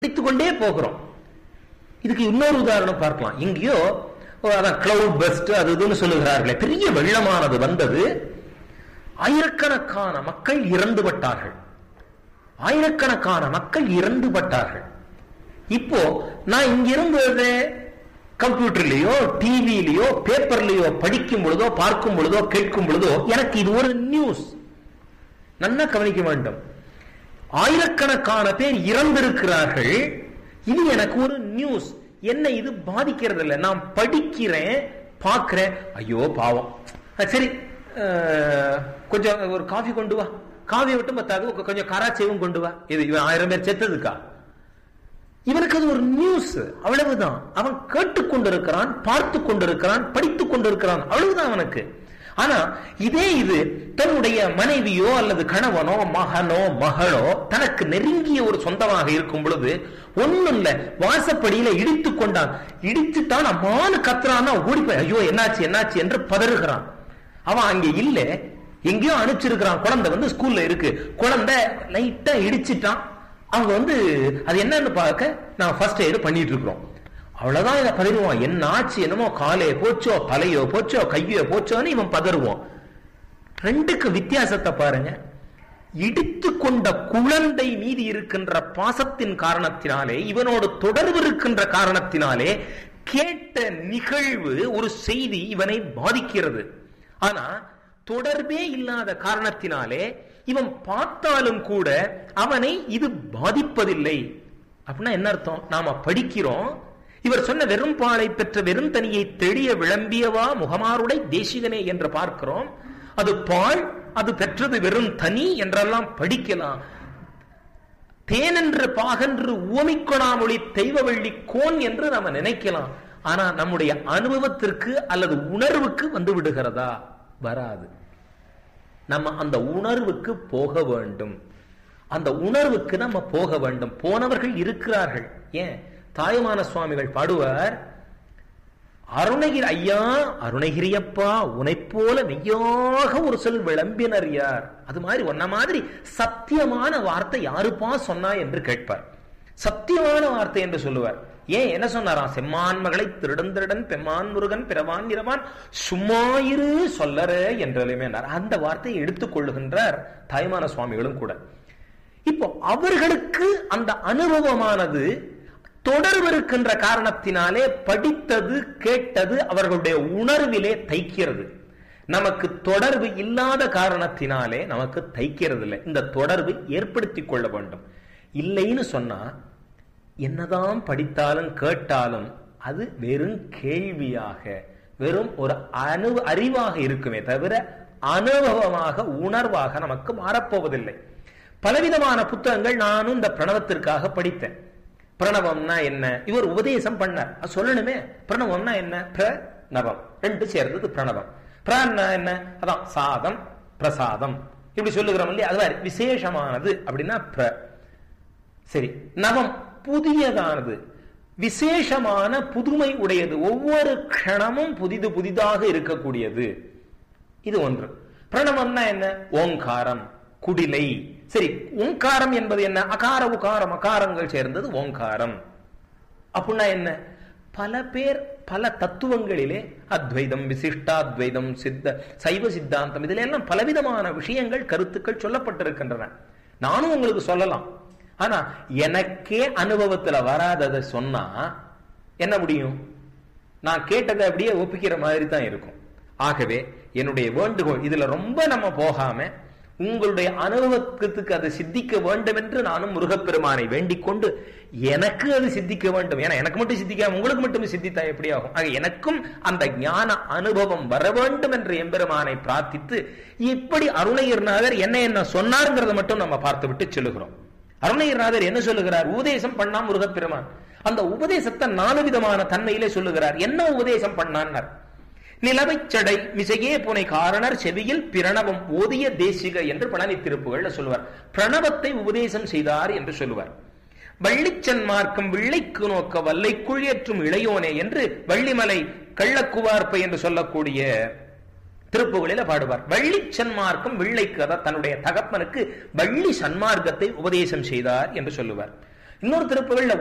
படித்துக் கொண்டே போகிறோம் இதுக்கு இன்னொரு உதாரணம் பார்க்கலாம் எங்கேயோ அதான் கிளவுட் பஸ்ட் அது இதுன்னு சொல்லுகிறார்களே பெரிய வெள்ளமானது வந்தது ஆயிரக்கணக்கான மக்கள் இறந்து பட்டார்கள் ஆயிரக்கணக்கான மக்கள் இறந்து பட்டார்கள் இப்போ நான் இங்கிருந்து கம்ப்யூட்டர்லயோ டிவிலயோ பேப்பர்லயோ படிக்கும் பொழுதோ பார்க்கும் பொழுதோ கேட்கும் பொழுதோ எனக்கு இது ஒரு நியூஸ் நல்லா கவனிக்க வேண்டும் ஆயிரக்கணக்கான பேர் இறந்திருக்கிறார்கள் இது எனக்கு ஒரு நியூஸ் என்ன இது பாதிக்கிறது இல்லை நான் படிக்கிறேன் பார்க்கிறேன் ஐயோ பாவம் சரி கொஞ்சம் ஒரு காஃபி கொண்டு வா காஃபி விட்டு பத்தாது கொஞ்சம் கராச்சேவும் கொண்டு வா இது இவன் ஆயிரம் பேர் செத்ததுக்கா இவனுக்கு அது ஒரு நியூஸ் அவ்வளவுதான் அவன் கேட்டுக்கொண்டிருக்கிறான் பார்த்து கொண்டிருக்கிறான் படித்துக் கொண்டிருக்கிறான் அவ்வளவுதான் அவனுக்கு ஆனா இதே இது தன்னுடைய மனைவியோ அல்லது கணவனோ மகனோ மகளோ தனக்கு நெருங்கிய ஒரு சொந்தமாக இருக்கும் பொழுது ஒண்ணும் இல்ல வாசப்படியில இடித்து கொண்டான் இடிச்சுட்டான் அம்மானு கத்துறான்னா ஓடி போய் ஐயோ என்னாச்சு என்னாச்சு என்று பதறுகிறான் அவன் அங்க இல்ல எங்கேயோ அனுப்பிச்சிருக்கிறான் குழந்தை வந்து ஸ்கூல்ல இருக்கு குழந்தை லைட்டா இடிச்சிட்டான் அவங்க வந்து அது என்னன்னு பார்க்க நான் ஃபர்ஸ்ட் எய்டு பண்ணிட்டு இருக்கிறோம் அவ்வளவுதான் இதை பதறுவான் என்ன ஆச்சு என்னமோ காலையோ போச்சோ தலையோ போச்சோ கையோ போச்சோன்னு இவன் பதறுவான் ரெண்டுக்கு வித்தியாசத்தை பாருங்க இடித்து கொண்ட குழந்தை மீது இருக்கின்ற பாசத்தின் காரணத்தினாலே இவனோடு தொடர்பு இருக்கின்ற காரணத்தினாலே கேட்ட நிகழ்வு ஒரு செய்தி இவனை பாதிக்கிறது ஆனா தொடர்பே இல்லாத காரணத்தினாலே இவன் பார்த்தாலும் கூட அவனை இது பாதிப்பதில்லை அப்படின்னா என்ன அர்த்தம் நாம படிக்கிறோம் இவர் சொன்ன வெறும் பாலை பெற்ற வெறும் தனியை தெளிய விளம்பியவா முகமாருடை தேசிகனே என்று பார்க்கிறோம் அது பால் அது பெற்றது வெறும் தனி என்றெல்லாம் படிக்கலாம் தேனென்று பாகன்று உவமிக்கொணாமொழி தெய்வவள்ளி கோன் என்று நாம நினைக்கலாம் ஆனா நம்முடைய அனுபவத்திற்கு அல்லது உணர்வுக்கு வந்து விடுகிறதா வராது நம்ம அந்த உணர்வுக்கு போக வேண்டும் அந்த உணர்வுக்கு நம்ம போக வேண்டும் போனவர்கள் இருக்கிறார்கள் ஏன் தாயுமான சுவாமிகள் பாடுவார் அருணகிரி ஐயா அருணகிரியப்பா உனை போல மெய்யாக ஒரு சொல் விளம்பினர் யார் அது மாதிரி ஒன்ன மாதிரி சத்தியமான வார்த்தை யாருப்பா சொன்னா என்று கேட்பார் சத்தியமான வார்த்தை என்று சொல்லுவார் ஏன் என்ன சொன்னாராம் செம்மான் மகளை திருடன் திருடன் பெம்மான் முருகன் பிறவான் இரவான் சும்மாயிரு சொல்லற என்றாலுமே அந்த வார்த்தையை எடுத்துக் கொள்ளுகின்றார் தாய்மான சுவாமிகளும் கூட இப்போ அவர்களுக்கு அந்த அனுபவமானது தொடர்பு இருக்கின்ற காரணத்தினாலே படித்தது கேட்டது அவர்களுடைய உணர்விலே தைக்கிறது நமக்கு தொடர்பு இல்லாத காரணத்தினாலே நமக்கு தைக்கிறது இல்லை இந்த தொடர்பு ஏற்படுத்திக் கொள்ள வேண்டும் இல்லைன்னு சொன்னா என்னதான் படித்தாலும் கேட்டாலும் அது வெறும் கேள்வியாக வெறும் ஒரு அனு அறிவாக இருக்குமே தவிர அனுபவமாக உணர்வாக நமக்கு மாறப்போவதில்லை பலவிதமான புத்தகங்கள் நானும் இந்த பிரணவத்திற்காக படித்தேன் பிரணவம்னா என்ன இவர் உபதேசம் பண்ணார் சொல்லணுமே பிரணவம்னா என்ன பிரணவம் ரெண்டு சேர்ந்தது பிரணவம் பிரான்னா என்ன அதான் சாதம் பிரசாதம் இப்படி சொல்லுகிறோம் இல்லையா அது விசேஷமானது அப்படின்னா பிர சரி நவம் புதியதானது விசேஷமான புதுமை உடையது ஒவ்வொரு க்ஷணமும் புதிது புதிதாக இருக்கக்கூடியது இது ஒன்று பிரணவம்னா என்ன ஓங்காரம் குடிலை சரி ஓங்காரம் என்பது என்ன அகார உகாரம் அகாரங்கள் சேர்ந்தது ஓங்காரம் அப்படின்னா என்ன பல பேர் பல தத்துவங்களிலே அத்வைதம் விசிஷ்டாத்வைதம் சித்த சைவ சித்தாந்தம் இதுல எல்லாம் பலவிதமான விஷயங்கள் கருத்துக்கள் சொல்லப்பட்டிருக்கின்றன நானும் உங்களுக்கு சொல்லலாம் ஆனா எனக்கே அனுபவத்துல வராததை சொன்னா என்ன முடியும் நான் கேட்டதை அப்படியே ஒப்பிக்கிற மாதிரி தான் இருக்கும் ஆகவே என்னுடைய வேண்டுகோள் இதுல ரொம்ப நம்ம போகாம உங்களுடைய அனுபவத்துக்கு அது சித்திக்க வேண்டும் என்று நானும் முருகப்பெருமானை வேண்டிக் கொண்டு எனக்கு அது சித்திக்க வேண்டும் ஏன்னா எனக்கு மட்டும் சித்திக்காம உங்களுக்கு மட்டும் சித்தித்தா எப்படி ஆகும் ஆக எனக்கும் அந்த ஞான அனுபவம் வர வேண்டும் என்று எம்பெருமானை பிரார்த்தித்து இப்படி அருணகிரிநாதர் என்ன என்ன சொன்னாருங்கிறத மட்டும் நம்ம பார்த்து விட்டு சொல்லுகிறோம் அருணகிரிநாதர் என்ன சொல்லுகிறார் உபதேசம் பண்ணா முருகப்பெருமான் அந்த உபதேசத்தை நாலு விதமான தன்மையிலே சொல்லுகிறார் என்ன உபதேசம் பண்ணான்னார் நிலவைச்சடை மிசையே புனை காரணர் செவியில் பிரணவம் ஓதிய தேசிக என்று பழனி திருப்புகள் சொல்லுவார் பிரணவத்தை உபதேசம் செய்தார் என்று சொல்லுவார் வள்ளிச்சன் மார்க்கம் விள்ளைக்கு நோக்க வல்லைக்குள் ஏற்றும் இளையோனே என்று வள்ளிமலை கள்ளக்குவார்ப்பை என்று சொல்லக்கூடிய திருப்புகளில பாடுவார் வள்ளி சன்மார்க்கம் விள்ளைக்கு அதாவது தன்னுடைய தகப்பனுக்கு வள்ளி சன்மார்க்கத்தை உபதேசம் செய்தார் என்று சொல்லுவார் இன்னொரு திருப்புகள்ல